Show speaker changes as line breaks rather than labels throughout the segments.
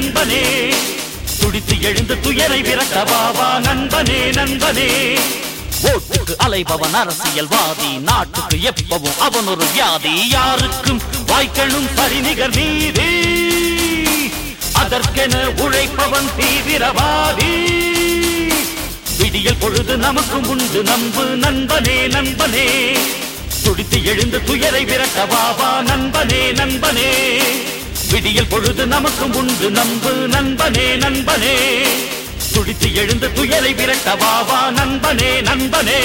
நண்பனே துடித்து எழுந்து துயரை விரட்ட பாபா நண்பனே நண்பனே ஓட்டுக்கு அலைபவன் அரசியல்வாதி நாட்டுக்கு எப்பவும் அவன் ஒரு வியாதி யாருக்கும் வாய்க்கணும் சரிநிகர் நீதி அதற்கென உழைப்பவன் தீவிரவாதி விடியல் பொழுது நமக்கும் உண்டு நம்பு நண்பனே நண்பனே துடித்து எழுந்து துயரை விரட்ட பாபா நண்பனே நண்பனே விடியல் பொழுது நமக்கும் உண்டு நம்பு நண்பனே நண்பனே துடித்து எழுந்து துயரை விரட்ட பாபா நண்பனே நண்பனே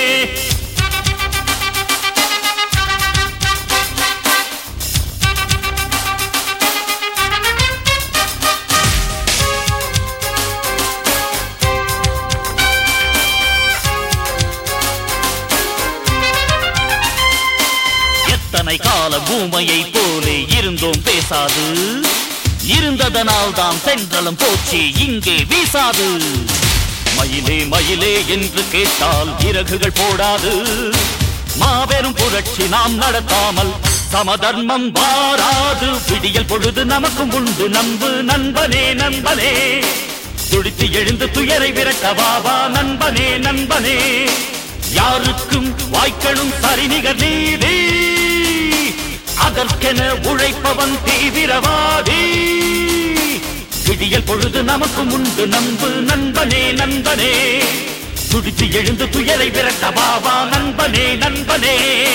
எத்தனை கால பூமையை போலே இருந்தோம் பேசாது இருந்ததனால் தான் தென்றலும் போச்சு இங்கே வீசாது மயிலே மயிலே என்று கேட்டால் இறகுகள் போடாது மாபெரும் புரட்சி நாம் நடத்தாமல் சமதர்மம் வாராது விடியல் பொழுது நமக்கும் உண்டு நம்பு நண்பனே நண்பனே துடித்து எழுந்து துயரை விரட்ட வாவா நண்பனே நண்பனே யாருக்கும் வாய்க்கணும் சரிநிகர் நீதி அதற்கென உழைப்பவன் தீவிரவாதி விடியல் பொழுது நமக்கும் உண்டு நம்பு நண்பனே நண்பனே துடித்து எழுந்து துயரை விரட்ட பாபா நண்பனே நண்பனே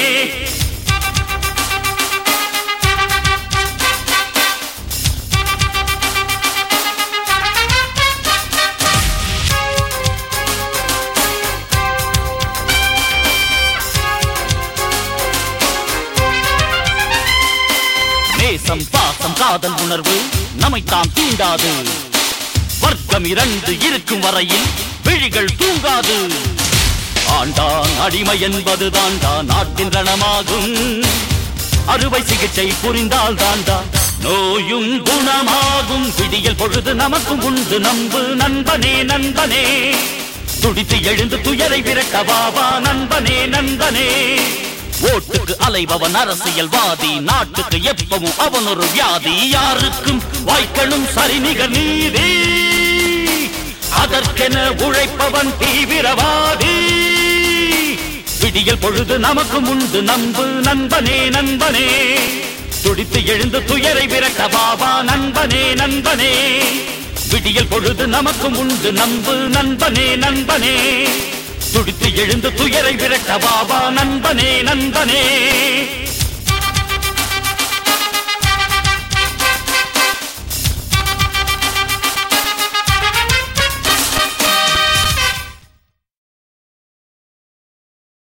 நேசம் பாசம் காதல் உணர்வு நம்மைத்தான் தீண்டாது வர்க்கம் இரண்டு இருக்கும் வரையில் விழிகள் தூங்காது ஆண்டான் அடிமை என்பது தாண்டா நாட்டின் ரணமாகும் அறுவை சிகிச்சை புரிந்தால் தாண்டா நோயும் குணமாகும் விடியல் பொழுது நமக்கும் உண்டு நம்பு நண்பனே நண்பனே துடித்து எழுந்து துயரை விரட்ட பாபா நண்பனே நண்பனே ஓட்டுக்கு அலைபவன் அரசியல்வாதி நாட்டுக்கு எப்பவும் அவன் ஒரு வியாதி யாருக்கும் வாய்க்கணும் சரிநிகர் நீதி அதற்கென உழைப்பவன் தீவிரவாதி விடியல் பொழுது நமக்கும் உண்டு நம்பு நண்பனே நண்பனே துடித்து எழுந்து துயரை விரட்ட பாபா நண்பனே நண்பனே விடியல் பொழுது நமக்கும் உண்டு நம்பு நண்பனே நண்பனே துடித்து எழுந்து துயரை விரட்ட பாபா நண்பனே நண்பனே